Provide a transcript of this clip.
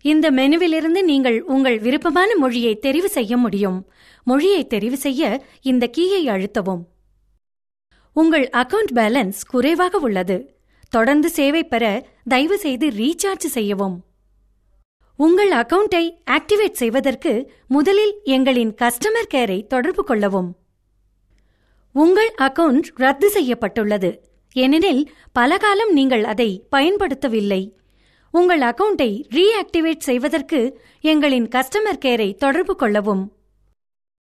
இந்த மெனுவிலிருந்து நீங்கள் உங்கள் விருப்பமான மொழியை தெரிவு செய்ய முடியும் மொழியை தெரிவு செய்ய இந்த கீயை அழுத்தவும் உங்கள் அக்கவுண்ட் பேலன்ஸ் குறைவாக உள்ளது தொடர்ந்து சேவை பெற தயவு செய்து ரீசார்ஜ் செய்யவும் உங்கள் அக்கவுண்டை ஆக்டிவேட் செய்வதற்கு முதலில் எங்களின் கஸ்டமர் கேரை தொடர்பு கொள்ளவும் உங்கள் அக்கவுண்ட் ரத்து செய்யப்பட்டுள்ளது ஏனெனில் பல காலம் நீங்கள் அதை பயன்படுத்தவில்லை உங்கள் அக்கவுண்டை ரீஆக்டிவேட் செய்வதற்கு எங்களின் கஸ்டமர் கேரை தொடர்பு கொள்ளவும்